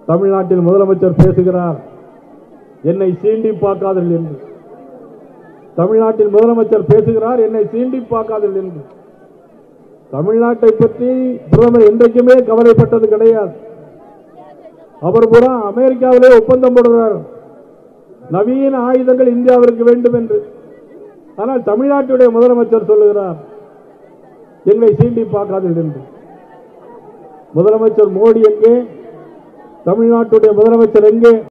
தமிழ்நாட்டில் முதலமைச்சர் பேசுகிறார் என்னை சீண்டி பார்க்காதீர்கள் என்று தமிழ்நாட்டில் முதலமைச்சர் பேசுகிறார் என்னை சீண்டி பார்க்காதீர்கள் என்று தமிழ்நாட்டை பற்றி பிரதமர் என்றைக்குமே கவலைப்பட்டது கிடையாது அவர் கூட அமெரிக்காவிலே ஒப்பந்தம் போடுகிறார் நவீன ஆயுதங்கள் இந்தியாவிற்கு வேண்டும் என்று ஆனால் தமிழ்நாட்டுடைய முதலமைச்சர் சொல்லுகிறார் எங்களை சீண்டி பார்க்காதீர்கள் என்று முதலமைச்சர் மோடி எங்கே தமிழ்நாட்டுடைய முதலமைச்சர் எங்கே